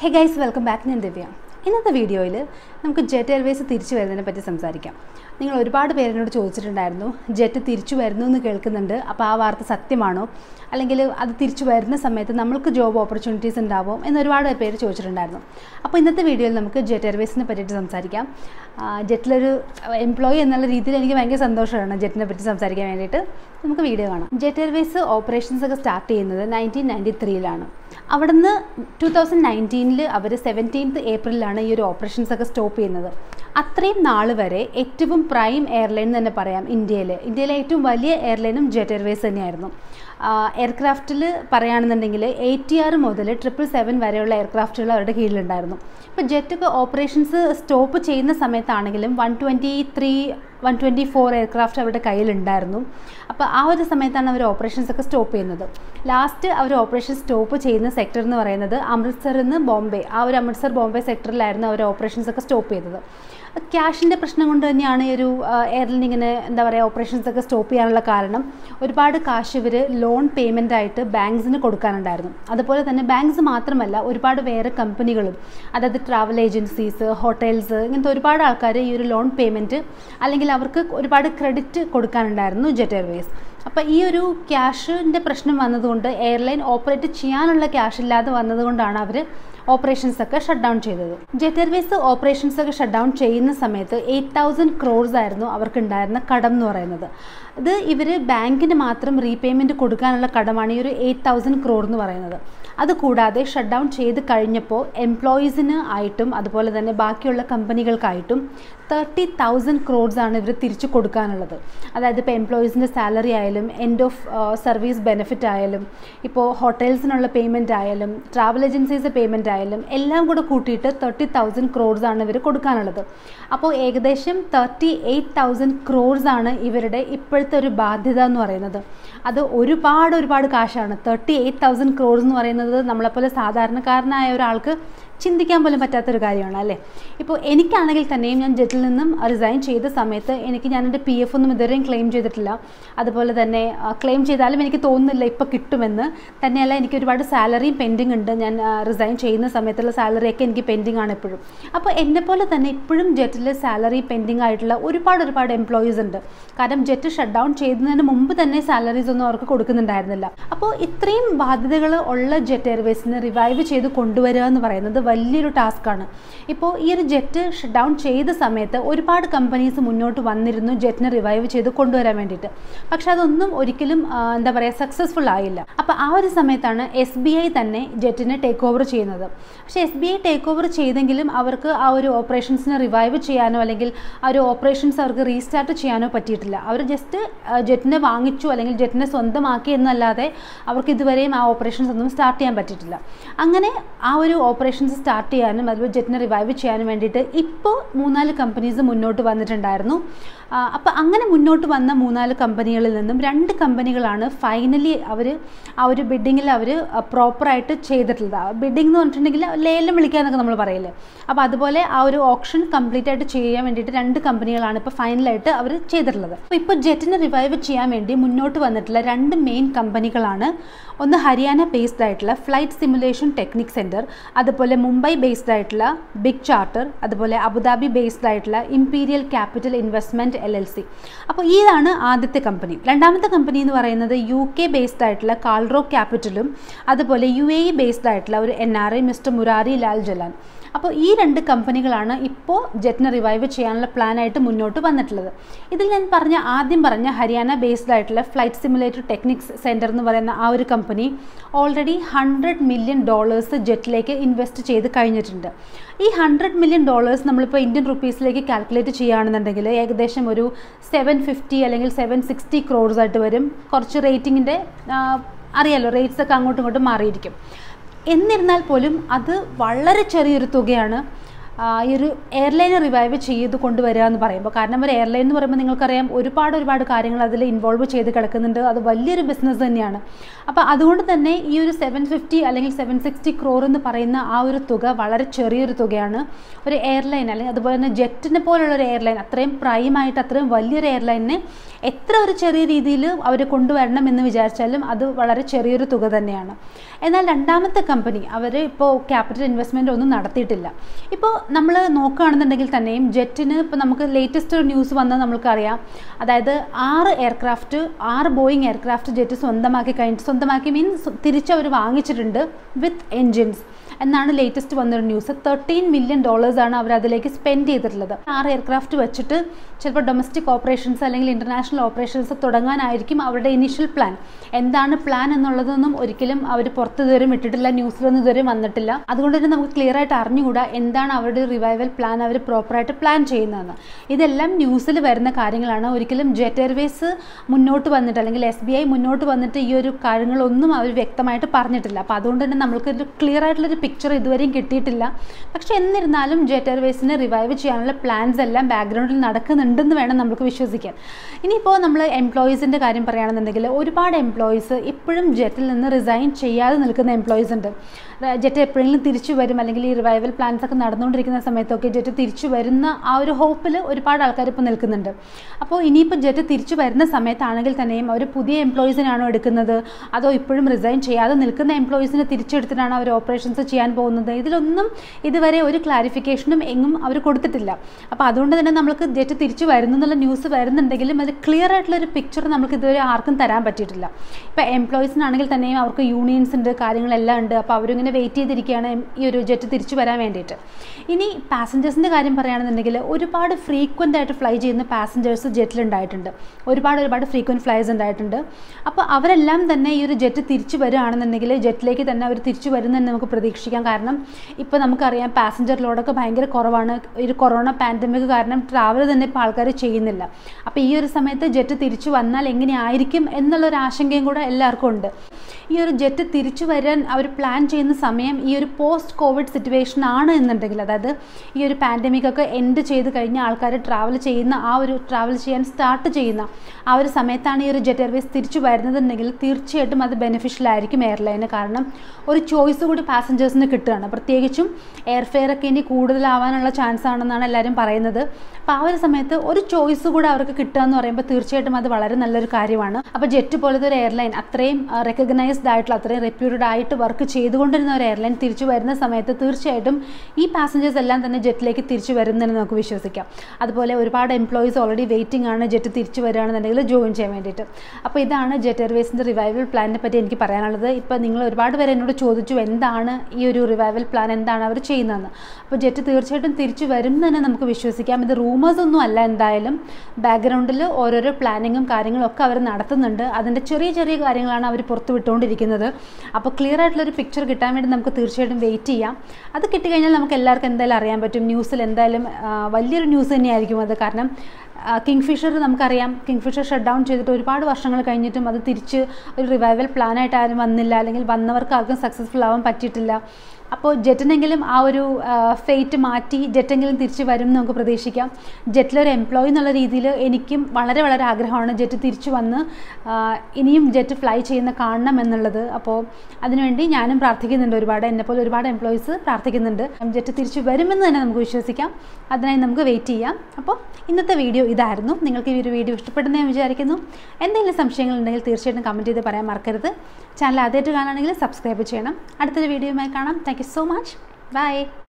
hey guys welcome back ഞാൻ ദിവ്യ ഇന്നത്തെ വീഡിയോയിൽ നമുക്ക് ജെറ്റ് എയർവേസ് തിരിച്ചു വരുന്നതിനെ പറ്റി സംസാരിക്കാം നിങ്ങൾ ഒരുപാട് പേരിനോട് ചോദിച്ചിട്ടുണ്ടായിരുന്നു ജെറ്റ് തിരിച്ചു വരുന്നു എന്ന് കേൾക്കുന്നുണ്ട് അപ്പോൾ ആ വാർത്ത സത്യമാണോ അല്ലെങ്കിൽ അത് തിരിച്ചു വരുന്ന സമയത്ത് നമ്മൾക്ക് ജോബ് ഓപ്പർച്യൂണിറ്റീസ് ഉണ്ടാവും എന്ന് ഒരുപാട് പേര് ചോദിച്ചിട്ടുണ്ടായിരുന്നു അപ്പോൾ ഇന്നത്തെ വീഡിയോയിൽ നമുക്ക് ജെറ്റ് എയർവേസിനെ പറ്റിയിട്ട് സംസാരിക്കാം ആ, ജെറ്റിലൊരു എംപ്ലോയി എന്നുള്ള രീതിയിൽ എനിക്ക് ഭയങ്കര സന്തോഷമാണ് ജെറ്റിനെ പറ്റി സംസാരിക്കാൻ വേണ്ടിയിട്ട് നമുക്ക് വീഡിയോ കാണാം ജെറ്റ് എയർവേസ് ഓപ്പറേഷൻസ് ഒക്കെ സ്റ്റാർട്ട് ചെയ്യുന്നത് നയൻറ്റീൻ നയൻറ്റി ത്രീയിലാണ് അവിടുന്ന് ടു തൗസൻഡ് നയൻറ്റീനിൽ അവർ സെവൻറ്റീൻത്ത് ഏപ്രിലാണ് ഈ ഒരു ഓപ്പറേഷൻസ് ഒക്കെ സ്റ്റോപ്പ് ചെയ്യുന്നത് അത്രയും നാൾ വരെ ഏറ്റവും പ്രൈം എയർലൈൻ എന്ന് തന്നെ പറയാം ഇന്ത്യയിൽ ഇന്ത്യയിലെ ഏറ്റവും വലിയ എയർലൈനും ജെറ്റ് എയർവേസ് തന്നെയായിരുന്നു എയർക്രാഫ്റ്റിൽ പറയുകയാണെന്നുണ്ടെങ്കിൽ എയ്റ്റി ആറ് മുതൽ ട്രിപ്പിൾ സെവൻ വരെയുള്ള എയർക്രാഫ്റ്റുകൾ അവരുടെ കീഴിലുണ്ടായിരുന്നു ഇപ്പോൾ ജെറ്റ് ഓപ്പറേഷൻസ് സ്റ്റോപ്പ് ചെയ്യുന്ന സമയത്താണെങ്കിലും one twenty three one twenty four aircraft അവരുടെ കയ്യിലുണ്ടായിരുന്നു അപ്പോൾ ആ ഒരു സമയത്താണ് അവർ ഓപ്പറേഷൻസ് ഒക്കെ സ്റ്റോപ്പ് ചെയ്യുന്നത് ലാസ്റ്റ് അവർ ഓപ്പറേഷൻ സ്റ്റോപ്പ് ചെയ്യുന്ന സെക്ടർ എന്ന് പറയുന്നത് അമൃത്സറിൽ നിന്ന് ബോംബെ ആ ഒരു അമൃത്സർ ബോംബെ സെക്ടറിലായിരുന്നു അവർ ഓപ്പറേഷൻസ് ഒക്കെ സ്റ്റോപ്പ് ചെയ്തത് ക്യാഷിൻ്റെ പ്രശ്നം കൊണ്ട് തന്നെയാണ് ഈ ഒരു എയർലൈൻ ഇങ്ങനെ എന്താ പറയുക ഓപ്പറേഷൻസ് ഒക്കെ സ്റ്റോപ്പ് ചെയ്യാനുള്ള കാരണം ഒരുപാട് കാശ് ഇവർ ലോൺ പേയ്മെൻ്റ് ആയിട്ട് ബാങ്ക്സിന് കൊടുക്കാനുണ്ടായിരുന്നു അതുപോലെ തന്നെ ബാങ്ക്സ് മാത്രമല്ല ഒരുപാട് വേറെ കമ്പനികളും അതായത് ട്രാവൽ ഏജൻസീസ് ഹോട്ടൽസ് ഇങ്ങനത്തെ ഒരുപാട് ആൾക്കാർ ഈ ഒരു ലോൺ പേയ്മെൻറ്റ് അല്ലെങ്കിൽ അവർക്ക് ഒരുപാട് ക്രെഡിറ്റ് കൊടുക്കാനുണ്ടായിരുന്നു ജെറ്റ് എയർവേസ് അപ്പോൾ ഈ ഒരു ക്യാഷിൻ്റെ പ്രശ്നം വന്നതുകൊണ്ട് എയർലൈൻ ഓപ്പറേറ്റ് ചെയ്യാനുള്ള ക്യാഷ് ഇല്ലാതെ വന്നതുകൊണ്ടാണ് അവർ ഓപ്പറേഷൻസ് ഒക്കെ ഷട്ട് ഡൗൺ ചെയ്തത് ജെറ്റ് എയർവേസ് ഓപ്പറേഷൻസ് ഒക്കെ ഷട്ട് ഡൗൺ ചെയ്യുന്ന സമയത്ത് എയ്റ്റ് തൗസൻഡ് ക്രോർസ് ആയിരുന്നു അവർക്ക് ഉണ്ടായിരുന്ന കടം എന്ന് പറയുന്നത് ഇത് ഇവർ ബാങ്കിന് മാത്രം റീപേയ്മെൻറ്റ് കൊടുക്കാനുള്ള കടമാണ് ഈ ഒരു എയ്റ്റ് തൗസൻഡ് ക്രോർ എന്ന് പറയുന്നത് അതുകൂടാതെ ഷട്ട് ഡൗൺ ചെയ്ത് കഴിഞ്ഞപ്പോൾ എംപ്ലോയീസിന് ആയിട്ടും അതുപോലെ തന്നെ ബാക്കിയുള്ള കമ്പനികൾക്കായിട്ടും തേർട്ടി തൗസൻഡ് ക്രോഡ്സ് ആണ് ഇവർ തിരിച്ചു കൊടുക്കാനുള്ളത് അതായത് ഇപ്പോൾ എംപ്ലോയീസിൻ്റെ സാലറി ആയാലും എൻഡ് ഓഫ് സർവീസ് ബെനിഫിറ്റ് ആയാലും ഇപ്പോൾ ഹോട്ടൽസിനുള്ള പേയ്മെൻറ്റ് ആയാലും ട്രാവൽ ഏജൻസീസ് പേയ്മെൻറ്റ് ആയാലും എല്ലാം കൂടെ കൂട്ടിയിട്ട് തേർട്ടി തൗസൻഡ് ക്രോഡ്സ് ആണ് ഇവർ കൊടുക്കാനുള്ളത് അപ്പോൾ ഏകദേശം തേർട്ടി എയ്റ്റ് തൗസൻഡ് ക്രോഡ്സ് ആണ് ഇവരുടെ ഇപ്പോഴത്തെ ഒരു ബാധ്യത എന്ന് പറയുന്നത് അത് ഒരുപാട് ഒരുപാട് കാശാണ് തേർട്ടി എയ്റ്റ് തൗസൻഡ് ക്രോഡ്സ് എന്ന് പറയുന്നത് നമ്മളെപ്പോലെ സാധാരണക്കാരനായ ഒരാൾക്ക് ചിന്തിക്കാൻ പോലും പറ്റാത്തൊരു കാര്യമാണ് അല്ലേ ഇപ്പോൾ എനിക്കാണെങ്കിൽ തന്നെയും ഞാൻ ജെറ്റിൽ നിന്നും റിസൈൻ ചെയ്ത സമയത്ത് എനിക്ക് ഞാൻ എൻ്റെ പി എഫ് ഒന്നും ഇതുവരെയും ക്ലെയിം ചെയ്തിട്ടില്ല അതുപോലെ തന്നെ ക്ലെയിം ചെയ്താലും എനിക്ക് തോന്നുന്നില്ല ഇപ്പോൾ കിട്ടുമെന്ന് തന്നെയല്ല എനിക്ക് ഒരുപാട് സാലറിയും പെൻഡിങ് ഉണ്ട് ഞാൻ റിസൈൻ ചെയ്യുന്ന സമയത്തുള്ള സാലറിയൊക്കെ എനിക്ക് പെൻഡിങ് ആണ് എപ്പോഴും അപ്പോൾ എന്നെ പോലെ തന്നെ ഇപ്പോഴും ജെറ്റിൽ സാലറി പെൻഡിങ് ആയിട്ടുള്ള ഒരുപാട് ഒരുപാട് എംപ്ലോയീസ് ഉണ്ട് കാരണം ജെറ്റ് ഷട്ട് ഡൗൺ ചെയ്യുന്നതിന് മുമ്പ് തന്നെ സാലറീസ് ഒന്നും അവർക്ക് കൊടുക്കുന്നുണ്ടായിരുന്നില്ല അപ്പോൾ ഇത്രയും ബാധ്യതകൾ ഉള്ള ജെറ്റ് എയർവേസിന് റിവൈവ് ചെയ്ത് കൊണ്ടുവരിക എന്ന് പറയുന്നത് വലിയൊരു ടാസ്ക്കാണ് ഇപ്പോൾ ഈ ഒരു ജെറ്റ് ഷട്ട് ഡൗൺ ചെയ്ത സമയത്ത് ഒരുപാട് കമ്പനീസ് മുന്നോട്ട് വന്നിരുന്നു ജെറ്റിനെ റിവൈവ് ചെയ്ത് കൊണ്ടുവരാൻ വേണ്ടിയിട്ട് പക്ഷെ അതൊന്നും ഒരിക്കലും ആ, എന്താ പറയുക സക്സസ്ഫുൾ ആയില്ല അപ്പോൾ ആ ഒരു സമയത്താണ് എസ് ബി ഐ തന്നെ ജെറ്റിനെ ടേക്ക് ഓവർ ചെയ്യുന്നത് പക്ഷേ S B I take over ചെയ്തെങ്കിലും അവർക്ക് ആ ഒരു ഓപ്പറേഷൻസിനെ റിവൈവ് ചെയ്യാനോ അല്ലെങ്കിൽ ആ ഒരു ഓപ്പറേഷൻസ് അവർക്ക് റീസ്റ്റാർട്ട് ചെയ്യാനോ പറ്റിയിട്ടില്ല അവർ ജസ്റ്റ് ജെറ്റിനെ വാങ്ങിച്ചു അല്ലെങ്കിൽ ജെറ്റിനെ സ്വന്തമാക്കി എന്നല്ലാതെ അവർക്ക് ഇതുവരെയും ആ ഓപ്പറേഷൻസ് ഒന്നും സ്റ്റാർട്ട് ചെയ്യാൻ പറ്റിയിട്ടില്ല അങ്ങനെ ആ ഒരു ഓപ്പറേഷൻസ് സ്റ്റാർട്ട് ചെയ്യാനും അതുപോലെ ജെറ്റിനെ റിവൈവ് ചെയ്യാനും വേണ്ടിയിട്ട് ഇപ്പോൾ മൂന്നാല് കമ്പനീസ് മുന്നോട്ട് വന്നിട്ടുണ്ടായിരുന്നു അപ്പോൾ അങ്ങനെ മുന്നോട്ട് വന്ന മൂന്നാല് കമ്പനികളിൽ നിന്നും രണ്ട് കമ്പനികളാണ് ഫൈനലി അവർ ആ ഒരു ബിഡിങ്ങിൽ അവർ പ്രോപ്പറായിട്ട് ചെയ്തിട്ടുള്ളത് ബിഡിംഗ് എന്ന് പറഞ്ഞിട്ടുണ്ടെങ്കിൽ ലേലം വിളിക്കാന്നൊക്കെ നമ്മൾ പറയില്ലേ അപ്പോൾ അതുപോലെ ആ ഒരു ഓപ്ഷൻ കംപ്ലീറ്റ് ആയിട്ട് ചെയ്യാൻ വേണ്ടിയിട്ട് രണ്ട് കമ്പനികളാണ് ഇപ്പോൾ ഫൈനലായിട്ട് അവർ ചെയ്തിട്ടുള്ളത് അപ്പോൾ ഇപ്പോൾ ജെറ്റിനെ റിവൈവ് ചെയ്യാൻ വേണ്ടി മുന്നോട്ട് വന്നിട്ടുള്ള രണ്ട് മെയിൻ കമ്പനികളാണ് ഒന്ന് ഹരിയാന ബേസ്ഡ് ആയിട്ടുള്ള ഫ്ലൈറ്റ് സിമുലേഷൻ ടെക്നിക് സെൻറ്റർ അതുപോലെ മുംബൈ ബേസ്ഡ് ആയിട്ടുള്ള ബിഗ് ചാർട്ടർ അതുപോലെ അബുദാബി ബേസ്ഡ് ആയിട്ടുള്ള imperial capital investment L L C അപ്പോൾ ഇതാണ് ആദ്യത്തെ കമ്പനി രണ്ടാമത്തെ കമ്പനി എന്ന് പറയുന്നത് യു കെ ബേസ്ഡ് ആയിട്ടുള്ള കാൾറോ ക്യാപിറ്റലും അതുപോലെ യു എ ഇ ബേസ്ഡ് ആയിട്ടുള്ള ഒരു N R I mister Murari Lal Jalan അപ്പോൾ ഈ രണ്ട് കമ്പനികളാണ് ഇപ്പോൾ ജെറ്റിനെ റിവൈവ് ചെയ്യാനുള്ള പ്ലാനായിട്ട് മുന്നോട്ട് വന്നിട്ടുള്ളത് ഇതിൽ ഞാൻ പറഞ്ഞ ആദ്യം പറഞ്ഞ ഹരിയാന ബേസ്ഡ് ആയിട്ടുള്ള ഫ്ലൈറ്റ് സിമുലേറ്റർ ടെക്നിക്സ് സെൻറ്റർ എന്ന് പറയുന്ന ആ ഒരു company already hundred million dollars ജെറ്റിലേക്ക് ഇൻവെസ്റ്റ് ചെയ്ത് കഴിഞ്ഞിട്ടുണ്ട് ഈ ഹൺഡ്രഡ് മില്യൺ ഡോളേഴ്സ് നമ്മളിപ്പോൾ ഇന്ത്യൻ റുപ്പീസിലേക്ക് കാൽക്കുലേറ്റ് ചെയ്യുകയാണെന്നുണ്ടെങ്കിൽ ഏകദേശം ഒരു സെവൻ ഫിഫ്റ്റി അല്ലെങ്കിൽ സെവൻ സിക്സ്റ്റി ക്രോഡ്സ് ആയിട്ട് വരും കുറച്ച് റേറ്റിങ്ങിൻ്റെ അറിയാലോ റേറ്റ്സ് ഒക്കെ അങ്ങോട്ടും ഇങ്ങോട്ടും മാറിയിരിക്കും എന്നിരുന്നാൽ പോലും അത് വളരെ ചെറിയൊരു തുകയാണ് ആ, ഈ ഒരു എയർലൈനെ റിവൈവ് ചെയ്ത് കൊണ്ടുവരിക എന്ന് പറയുമ്പോൾ കാരണം ഒരു എയർലൈൻ എന്ന് പറയുമ്പോൾ നിങ്ങൾക്കറിയാം ഒരുപാട് ഒരുപാട് കാര്യങ്ങൾ അതിൽ ഇൻവോൾവ് ചെയ്ത് കിടക്കുന്നുണ്ട് അത് വലിയൊരു ബിസിനസ് തന്നെയാണ് അപ്പോൾ അതുകൊണ്ട് തന്നെ ഈ ഒരു സെവൻ ഫിഫ്റ്റി അല്ലെങ്കിൽ സെവൻ സിക്സ്റ്റി ക്രോർ എന്ന് പറയുന്ന ആ ഒരു തുക വളരെ ചെറിയൊരു തുകയാണ് ഒരു എയർലൈൻ അല്ലെങ്കിൽ അതുപോലെ തന്നെ ജെറ്റിനെ പോലുള്ള ഒരു എയർലൈൻ അത്രയും പ്രൈമായിട്ട് അത്രയും വലിയൊരു എയർലൈനിനെ എത്ര ഒരു ചെറിയ രീതിയിൽ അവർ കൊണ്ടുവരണം എന്ന് വിചാരിച്ചാലും അത് വളരെ ചെറിയൊരു തുക തന്നെയാണ് എന്നാൽ രണ്ടാമത്തെ കമ്പനി അവർ ഇപ്പോൾ ക്യാപിറ്റൽ ഇൻവെസ്റ്റ്മെൻ്റ് ഒന്നും നടത്തിയിട്ടില്ല ഇപ്പോൾ നമ്മൾ നോക്കുകയാണെന്നുണ്ടെങ്കിൽ തന്നെയും ജെറ്റിന് ഇപ്പോൾ നമുക്ക് ലേറ്റസ്റ്റ് ഒരു ന്യൂസ് വന്നത് നമ്മൾക്കറിയാം അതായത് ആറ് എയർക്രാഫ്റ്റ് ആറ് ബോയിങ് എയർക്രാഫ്റ്റ് ജെറ്റ് സ്വന്തമാക്കി കഴിഞ്ഞിട്ട് സ്വന്തമാക്കി മീൻസ് തിരിച്ചവർ വാങ്ങിച്ചിട്ടുണ്ട് വിത്ത് എൻജിൻസ് എന്നാണ് ലേറ്റസ്റ്റ് വന്നൊരു ന്യൂസ് തേർട്ടീൻ മില്യൺ ഡോളേഴ്സാണ് അവർ അതിലേക്ക് സ്പെൻഡ് ചെയ്തിട്ടുള്ളത് ആറ് എയർക്രാഫ്റ്റ് വെച്ചിട്ട് ചിലപ്പോൾ ഡൊമസ്റ്റിക് ഓപ്പറേഷൻസ് അല്ലെങ്കിൽ ഇൻ്റർനാഷണൽ ഓപ്പറേഷൻസ് തുടങ്ങാനായിരിക്കും അവരുടെ ഇനിഷ്യൽ പ്ലാൻ എന്താണ് പ്ലാൻ എന്നുള്ളതൊന്നും ഒരിക്കലും അവർ പുറത്ത് ഇതുവരെ ഇട്ടിട്ടില്ല ന്യൂസിലൊന്നും ഇതുവരെ വന്നിട്ടില്ല അതുകൊണ്ട് തന്നെ നമുക്ക് ക്ലിയർ ആയിട്ട് അറിഞ്ഞുകൂടാ എന്താണ് അവരുടെ റിവൈവൽ പ്ലാൻ അവർ പ്രോപ്പറായിട്ട് പ്ലാൻ ചെയ്യുന്നതെന്ന് ഇതെല്ലാം ന്യൂസിൽ വരുന്ന കാര്യങ്ങളാണ് ഒരിക്കലും ജെറ്റ് എയർവേസ് മുന്നോട്ട് വന്നിട്ട് അല്ലെങ്കിൽ എസ് ബി ഐ മുന്നോട്ട് വന്നിട്ട് ഈ ഒരു കാര്യങ്ങളൊന്നും അവർ വ്യക്തമായിട്ട് പറഞ്ഞിട്ടില്ല അപ്പോൾ അതുകൊണ്ട് തന്നെ നമുക്ക് ഒരു ക്ലിയർ ആയിട്ടുള്ളൊരു പിക്ചർ ഇതുവരെയും കിട്ടിയിട്ടില്ല പക്ഷേ എന്നിരുന്നാലും ജെറ്റ് എയർവേസിനെ റിവൈവ് ചെയ്യാനുള്ള പ്ലാൻസ് എല്ലാം ബാക്ക്ഗ്രൗണ്ടിൽ നടക്കുന്നുണ്ടെന്ന് വേണം നമുക്ക് വിശ്വസിക്കാൻ ഇനിയിപ്പോൾ നമ്മൾ എംപ്ലോയീസിൻ്റെ കാര്യം പറയുകയാണെന്നുണ്ടെങ്കിൽ ഒരുപാട് എംപ്ലോയീസ് ഇപ്പോഴും ജെറ്റിൽ നിന്ന് റിസൈൻ ചെയ്യാതെ നിൽക്കുന്ന എംപ്ലോയീസ് ഉണ്ട് ജെറ്റ് എപ്പോഴെങ്കിലും തിരിച്ചു വരും അല്ലെങ്കിൽ ഈ റിവൈവൽ പ്ലാൻസ് ഒക്കെ നടന്നുകൊണ്ടിരിക്കുന്ന സമയത്തൊക്കെ ജെറ്റ് തിരിച്ചു വരുന്ന ആ ഒരു ഹോപ്പിൽ ഒരുപാട് ആൾക്കാർ ഇപ്പോൾ നിൽക്കുന്നുണ്ട് അപ്പോൾ ഇനിയിപ്പോൾ ജെറ്റ് തിരിച്ചു വരുന്ന സമയത്താണെങ്കിൽ തന്നെയും അവർ പുതിയ എംപ്ലോയീസിനാണോ എടുക്കുന്നത് അതോ ഇപ്പോഴും റിസൈൻ ചെയ്യാതെ നിൽക്കുന്ന എംപ്ലോയീസിനെ തിരിച്ചെടുത്തിട്ടാണ് അവർ ഓപ്പറേഷൻസ് ചെയ്യാൻ പോകുന്നത് ഇതിലൊന്നും ഇതുവരെ ഒരു ക്ലാരിഫിക്കേഷനും എങ്ങും അവർ കൊടുത്തിട്ടില്ല അപ്പോൾ അതുകൊണ്ട് തന്നെ നമുക്ക് ജെറ്റ് തിരിച്ചു വരുന്നു എന്നുള്ള ന്യൂസ് വരുന്നുണ്ടെങ്കിലും അത് ക്ലിയർ ആയിട്ടുള്ള ഒരു പിക്ചർ നമുക്ക് ഇതുവരെ ആർക്കും തരാൻ പറ്റിയിട്ടില്ല ഇപ്പോൾ എംപ്ലോയീസിനാണെങ്കിൽ തന്നെയും അവർക്ക് യൂണിയൻസ് ഉണ്ട് കാര്യങ്ങളെല്ലാം ഉണ്ട് അപ്പോൾ അവരിങ്ങനെ വെയിറ്റ് ചെയ്തിരിക്കുകയാണ് ഈ ഒരു ജെറ്റ് തിരിച്ചു വരാൻ വേണ്ടിയിട്ട് ഇനി പാസഞ്ചേഴ്സിൻ്റെ കാര്യം പറയുകയാണെന്നുണ്ടെങ്കിൽ ഒരുപാട് ഫ്രീക്വൻ്റ് ആയിട്ട് ഫ്ലൈ ചെയ്യുന്ന പാസഞ്ചേഴ്സ് ജെറ്റിലുണ്ടായിട്ടുണ്ട് ഒരുപാട് ഒരുപാട് ഫ്രീക്വൻറ്റ് ഫ്ലൈസ് ഉണ്ടായിട്ടുണ്ട് അപ്പോൾ അവരെല്ലാം തന്നെ ഈ ഒരു ജെറ്റ് തിരിച്ചു വരികയാണെന്നുണ്ടെങ്കിൽ ജെറ്റിലേക്ക് തന്നെ അവർ തിരിച്ചു വരുന്നെന്ന് നമുക്ക് പ്രതീക്ഷിക്കാം കാരണം ഇപ്പോൾ നമുക്കറിയാം പാസഞ്ചർ ലോഡൊക്കെ ഭയങ്കര കുറവാണ് ഈ ഒരു കൊറോണ പാൻഡമിക് കാരണം ട്രാവൽ തന്നെ ഇപ്പോൾ ആൾക്കാർ ചെയ്യുന്നില്ല അപ്പോൾ ഈ ഒരു സമയത്ത് ജെറ്റ് തിരിച്ചു വന്നാൽ എങ്ങനെയായിരിക്കും എന്നുള്ളൊരു ആശങ്കയും കൂടെ എല്ലാവർക്കും ഉണ്ട് ഈ ഒരു ജെറ്റ് തിരിച്ചു വരാൻ അവർ പ്ലാൻ ചെയ്യുന്ന സമയം ഈ ഒരു പോസ്റ്റ് കോവിഡ് സിറ്റുവേഷൻ ആണ് എന്നുണ്ടെങ്കിൽ അതായത് ഈ ഒരു പാൻഡമിക് ഒക്കെ എൻഡ് ചെയ്ത് കഴിഞ്ഞ ആൾക്കാർ ട്രാവൽ ചെയ്യുന്ന ആ ഒരു ട്രാവൽ ചെയ്യാൻ സ്റ്റാർട്ട് ചെയ്യുന്ന ആ ഒരു സമയത്താണ് ഈ ഒരു ജെറ്റ് എയർവേസ് തിരിച്ചു വരുന്നതെന്നുണ്ടെങ്കിൽ തീർച്ചയായിട്ടും അത് ബെനിഫിഷ്യൽ ആയിരിക്കും എയർലൈന് കാരണം ഒരു ചോയ്സ് കൂടി പാസഞ്ചേഴ്സിന് കിട്ടുകയാണ് പ്രത്യേകിച്ചും എയർ ഫെയർ ഒക്കെ ഇനി കൂടുതലാവാനുള്ള ചാൻസ് ആണെന്നാണ് എല്ലാവരും പറയുന്നത് അപ്പോൾ ആ ഒരു സമയത്ത് ഒരു ചോയ്സ് കൂടെ അവർക്ക് കിട്ടുക എന്ന് പറയുമ്പോൾ തീർച്ചയായിട്ടും അത് വളരെ നല്ലൊരു കാര്യമാണ് അപ്പോൾ ജെറ്റ് പോലത്തെ ഒരു എയർലൈൻ അത്രയും റെക്കഗ്നൈസ്ഡ് ആയിട്ടുള്ള അത്രയും റെപ്യൂട്ടഡ് ആയിട്ട് വർക്ക് ചെയ്തുകൊണ്ടിരുന്ന ഒരു എയർലൈൻ തിരിച്ചു വരുന്ന സമയത്ത് തീർച്ചയായിട്ടും ഈ പാസഞ്ചേഴ്സ് എല്ലാം തന്നെ ജെറ്റിലേക്ക് തിരിച്ചു വരുന്നതെന്ന് നമുക്ക് വിശ്വസിക്കാം അതുപോലെ ഒരുപാട് എംപ്ലോയീസ് ഓൾറെഡി വെയിറ്റിംഗ് ആണ് ജെറ്റ് തിരിച്ചു വരികയാണെന്നുണ്ടെങ്കിൽ ജോയിൻ ചെയ്യാൻ വേണ്ടിയിട്ട് അപ്പോൾ ഇതാണ് ജെറ്റ് എയർവേസിൻ്റെ റിവൈവൽ പ്ലാനിനെ പറ്റി എനിക്ക് പറയാനുള്ളത് ഇപ്പോൾ നിങ്ങൾ ഒരുപാട് പേര് എന്നോട് ചോദിച്ചു എന്താണ് ഈ ഒരു റിവൈവൽ പ്ലാൻ എന്താണ് അവർ ചെയ്യുന്നതെന്ന് അപ്പോൾ ജെറ്റ് തീർച്ചയായിട്ടും തിരിച്ചു വരും എന്ന് തന്നെ നമുക്ക് വിശ്വസിക്കാം ഇത് റൂമേഴ്സ് ഒന്നും അല്ല എന്തായാലും ബാക്ക്ഗ്രൗണ്ടിൽ ഓരോരോ പ്ലാനിങ്ങും കാര്യങ്ങളും ഒക്കെ അവർ നടത്തുന്നുണ്ട് അതിൻ്റെ ചെറിയ ചെറിയ കാര്യങ്ങളാണ് അവർ പുറത്ത് വിട്ടുകൊണ്ടിരിക്കുന്നത് അപ്പോൾ ക്ലിയർ ആയിട്ടുള്ളൊരു പിക്ചർ കിട്ടാൻ വേണ്ടി നമുക്ക് തീർച്ചയായിട്ടും വെയിറ്റ് ചെയ്യാം അത് കിട്ടിക്കഴിഞ്ഞാൽ നമുക്ക് എല്ലാവർക്കും എന്തായാലും അറിയാൻ പറ്റും ന്യൂസിൽ എന്തായാലും ആ, വലിയൊരു ന്യൂസ് തന്നെയായിരിക്കും അത് കാരണം കിങ് ഫിഷർ നമുക്കറിയാം കിങ് ഫിഷർ ഷട്ട് ഡൗൺ ചെയ്തിട്ട് ഒരുപാട് വർഷങ്ങൾ കഴിഞ്ഞിട്ടും അത് തിരിച്ച് ഒരു റിവൈവൽ പ്ലാനായിട്ട് ആരും വന്നില്ല അല്ലെങ്കിൽ വന്നവർക്ക് ആർക്കും സക്സസ്ഫുൾ ആവാൻ പറ്റിയിട്ടില്ല അപ്പോൾ ജെറ്റിനെങ്കിലും ആ ഒരു ഫെയ്റ്റ് മാറ്റി ജെറ്റെങ്കിലും തിരിച്ച് വരും എന്ന് നമുക്ക് പ്രതീക്ഷിക്കാം ജെറ്റിലൊരു എംപ്ലോയി എന്നുള്ള രീതിയിൽ എനിക്കും വളരെ വളരെ ആഗ്രഹമാണ് ജെറ്റ് തിരിച്ചു വന്ന് ആ, ഇനിയും ജെറ്റ് ഫ്ലൈ ചെയ്യുന്ന കാണണം എന്നുള്ളത് അപ്പോൾ അതിനുവേണ്ടി ഞാനും പ്രാർത്ഥിക്കുന്നുണ്ട് ഒരുപാട് എന്നെപ്പോലെ ഒരുപാട് എംപ്ലോയീസ് പ്രാർത്ഥിക്കുന്നുണ്ട് ജെറ്റ് തിരിച്ചു വരുമെന്ന് തന്നെ നമുക്ക് വിശ്വസിക്കാം അതിനായി നമുക്ക് വെയിറ്റ് ചെയ്യാം അപ്പോൾ ഇന്നത്തെ വീഡിയോ ഇതായിരുന്നു നിങ്ങൾക്ക് ഈ ഒരു വീഡിയോ ഇഷ്ടപ്പെടുന്ന ഞാൻ വിചാരിക്കുന്നു എന്തെങ്കിലും സംശയങ്ങളുണ്ടെങ്കിൽ തീർച്ചയായിട്ടും കമൻറ്റ് ചെയ്ത് പറയാൻ മറക്കരുത് ചാനൽ ആദ്യമായിട്ട് കാണുകയാണെങ്കിൽ സബ്സ്ക്രൈബ് ചെയ്യണം അടുത്തൊരു വീഡിയോയുമായി കാണാം thank you so much by